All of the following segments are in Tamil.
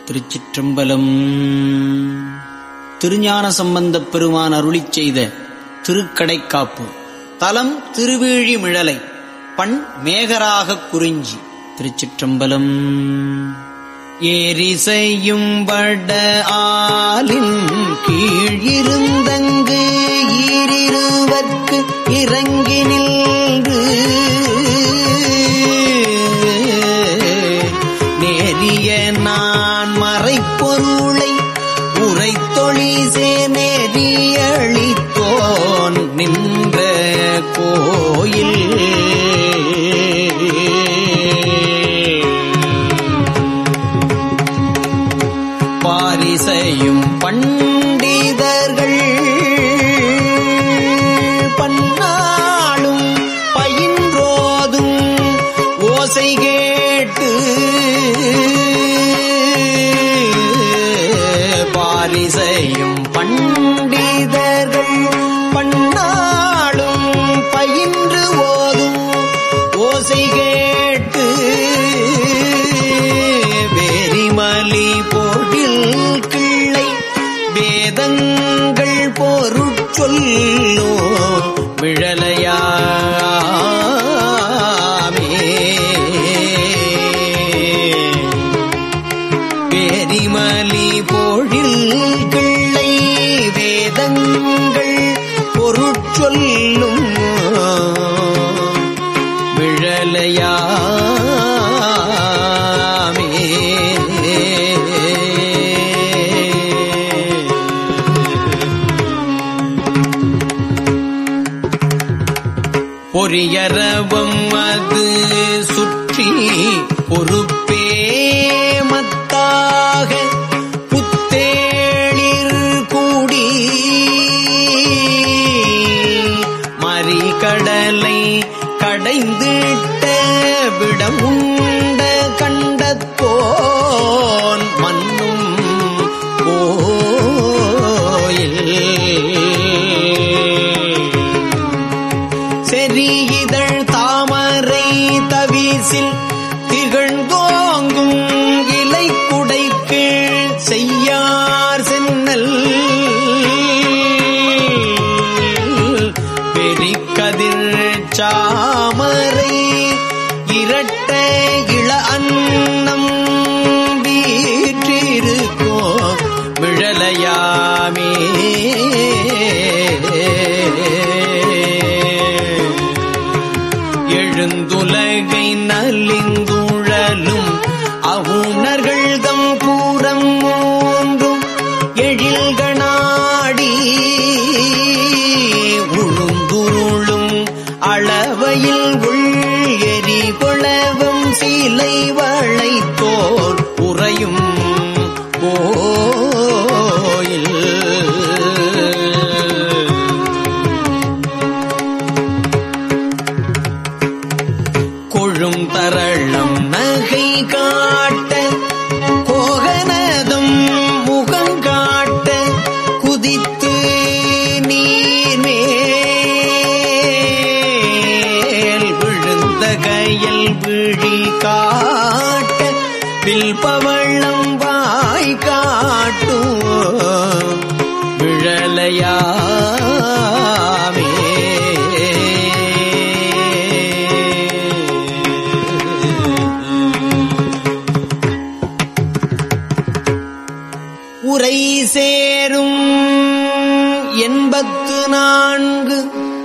திருச்சிற்றம்பலம் திருஞான சம்பந்தப் பெருமான் அருளிச் செய்த திருக்கடைக்காப்பு தலம் திருவீழிமிழலை பண் மேகராகக் குறிஞ்சி திருச்சிற்றம்பலம் ஏரிசையும் வட ஆலின் கீழிருந்தங்கு ஈரிருவர்க்கு இறங்கி நின்று நேரிய நான் மறைப்பொருளை உரைத்தொழிசே நெறியளித்தோன் நின்ற கோயில் பாரிசையும் பண்டிதர்கள் பன்னாளும் பயின்றோதும் ஓசை கேட்டு பாரிசையும் பண்டிதர்கள் பன்னாளும் பயின்று ஓதும் ஓசை கேட்டு வேரிமலி பொழில் கிள்ளை வேதங்கள் பொருட்சொல்லோ விழலையாமே பேரிமலி பொழில் கிள்ளை வேதங்கள் பொருட்சொல்லும் விழலையாமே பொரியரவம் அது சுற்றி பொறுப்பே மத்தாக புத்தேளிர் கூடி மறிகடலை கடைந்திட்ட விடமுண்ட கண்டத்தோன் மண்ணும் கோயில் செறி இதழ் தாமரை தவிசில் திகழ்ந்தோங்கும் இலை குடைக்கு செய்யார் சென்னல் பெரிக்கதிர் சாமரை இரட்ட இள அன்னம் வீற்றிருக்கோ விழலையாமே எழுந்துலகை நலிந்துழலும் அவுணர்கள் தம் பூரம் மூன்றும் எழில்கணாடி உழுந்துருளும் அளவையில் உள் எரி கொளவும் சீலை வளைத்தோர் உறையும் கோயில் கொழும் தரளம் நகை காட்ட கோகனதும் முகம் காட்ட குதித்து நீர்மேல் விழுந்த கையில் விழி காட்ட பில்பவள்ளம் வாய் காட்டும் விழலையாமே உரை சேரும் எண்பத்து நான்கு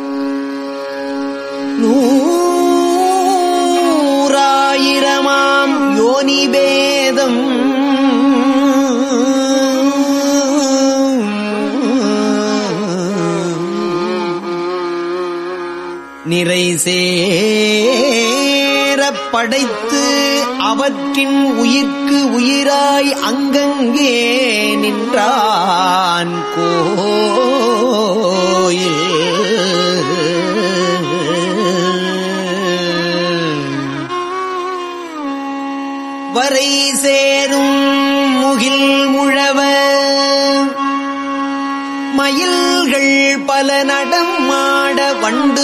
நூறாயிரமாம் யோனிபேதம் நிறை சேரப் படைத்து அவற்றின் உயிர்க்கு உயிராய் அங்கங்கே நின்றான் கோயில் வரை சேரும் முகில் முழவ மயில்கள் பல நடம் மாட வண்டு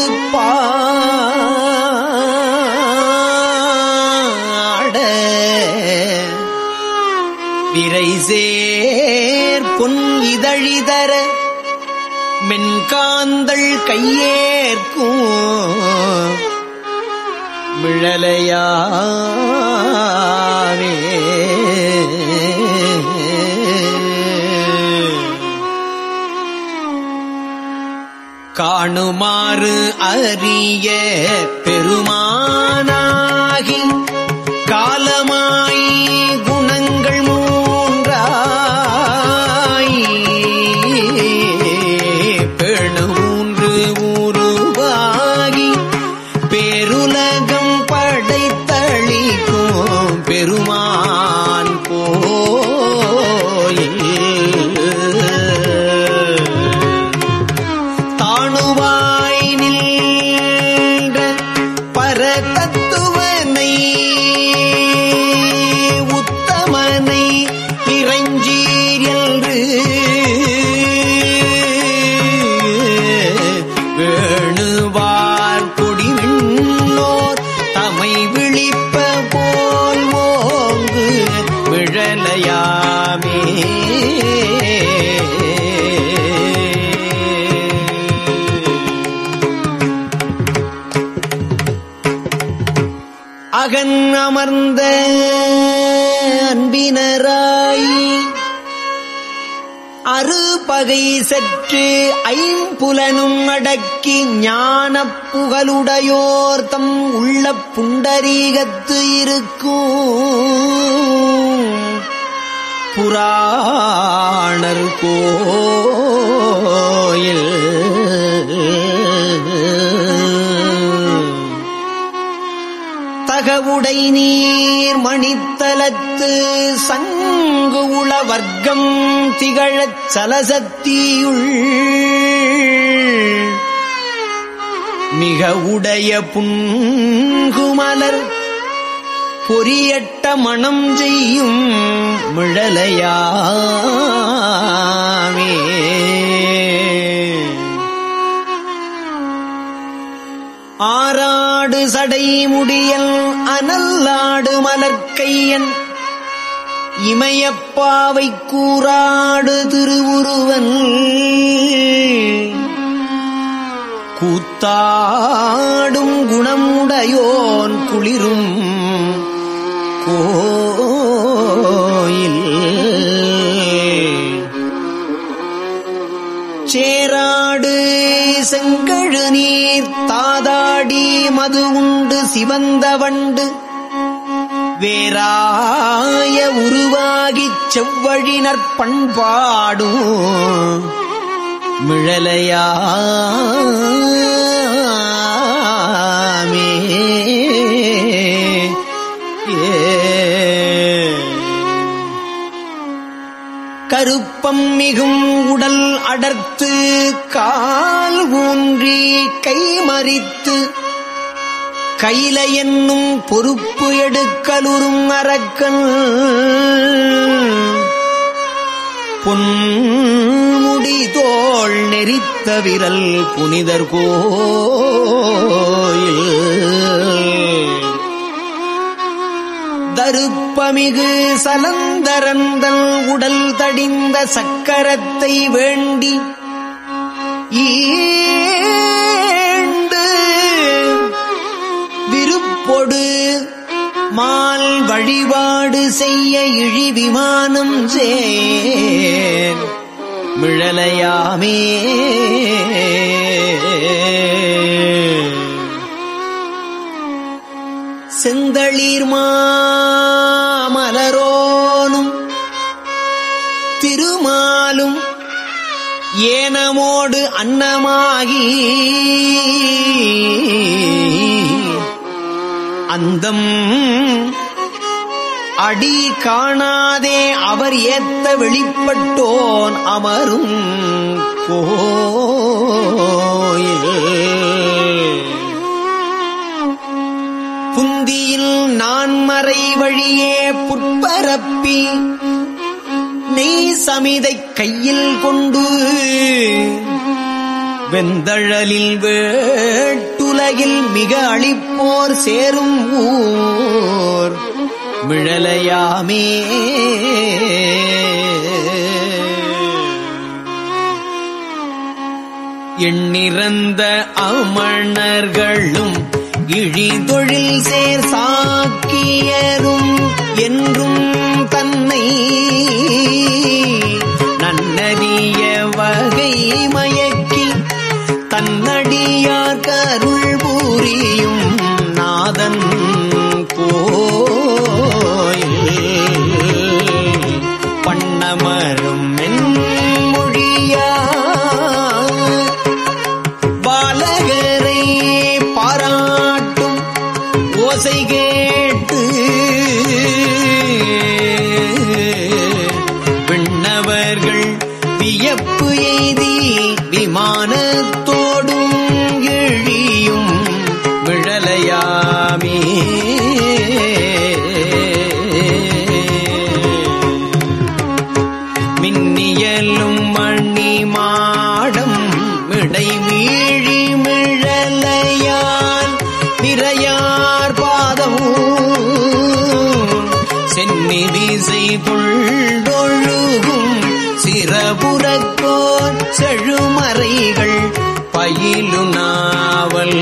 பாட விரைசேர் பொன் இதழிதர மென்காந்தள் கையேற்கும் விழலையாவே காணுமாறு அறிய பெருமானாகி காலமாய் குணங்கள் மூன்றாய் பெணூன்று உருவாகி பேருலகம் படைத்தளிக்கும் பெருமான் கோயில் தாணுவாய் நின்ற பரதத்துவனை உத்தமனை இறைஞ்சீர் என்று வேணுவார் கொடி விண்ணோர் தமை விழிப்ப போல் ஓங்கு விழலையாமே அகன் அமர்ந்த அன்பினராய் அறுபகை சற்று ஐம்புலனும் அடக்கி ஞானப் புகழுடையோர் தம் உள்ள புண்டரீகத்து இருக்கும் புராணர் கோயில் தகவுடை நீர் மணித்தலத்து சங்கு உள வர்க்கம் திகழச் சலசத்தியுள் மிக உடைய புன்குமலர் பொரியட்ட மணம் செய்யும் மிழலையாமே ஆறாடு சடை முடியல் அனல்லாடு மலர்க்கையன் இமயப்பாவை கூறாடு திருவுருவன் கூத்தாடும் குணமுடையோன் குளிரும் கோயில் சேராடு செங்கழு நீர் தாதாடி மது உண்டு சிவந்த வண்டு வேறாய உருவாகிச் செவ்வழினர் பண்பாடும் மிழலையாமே ஏ கருப்பம் மிகும் உடல் அடர்த்து கால் ஊன்றி கை மறித்து கைல என்னும் பொறுப்பு எடுக்கலுறும் அரக்கன் பொன்முடி தோள் நெறித்த விரல் புனிதர் கோயில் தருப்பமிகு சலந்தரந்தல் உடல் தடிந்த சக்கரத்தை வேண்டி ஈண்டு விருப்பொடு மால் வழிபாடு செய்ய இழி விமானம் சேர் மிழலையாமே செந்தளிர் மாமலரோனும் திருமாலும் ஏனமோடு அன்னமாகி அந்தம் அடி காணாதே அவர் ஏத்த வெளிப்பட்டோன் அமரும் கோயில் புந்தியில் நான்மறை வழியே புட்பரப்பி நெய் சமிதை கையில் கொண்டு வெந்தழலில் வேட்டுலகில் மிக அழிப்போர் சேரும் ஊர் விழலையாமே எண்ணிறந்த அமணர்களும் இழிதொழில் சேர் சாக்கியரும் என்றும் தன்னை நன்னறிய வகை மயக்கி தன்னடியார் கருள் பூரியும் நாதன் கோயில் பண்ணமரும் மென்மொழியா பாலகரை பாராட்டும் ஓசை கேட்டு விண்ணவர்கள் வியப்பு எய்தி விமானத்தோடும் எழியும் விழலையாமே மின்னியலும் மணி மாடம் மிடை வீழி மிழலையால் நிறையார் பாதம் சென்னி வீசை புள்ளொழுகும் சிறபுறக்கோர் செழுமறைகள் பயிலு நாவல்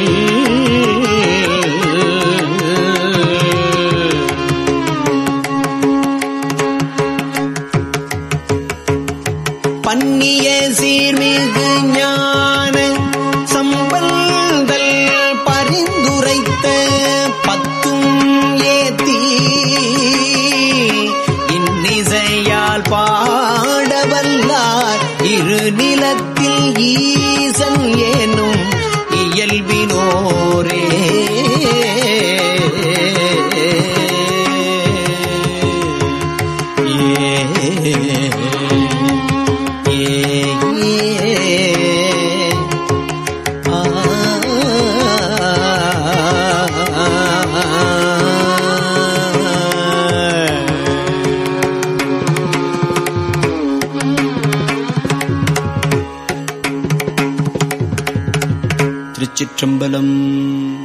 பன்னிய சீர்மிகு ஞான சம்பந்தல் பரிந்துரைத்த பத்தும் ஏத்தி இன்னிசையால் பாடவல்லார் இரு நிலத்தில் ஈசன் ஏனும் இயல்பினோரே திருச்சிற்றம்பலம்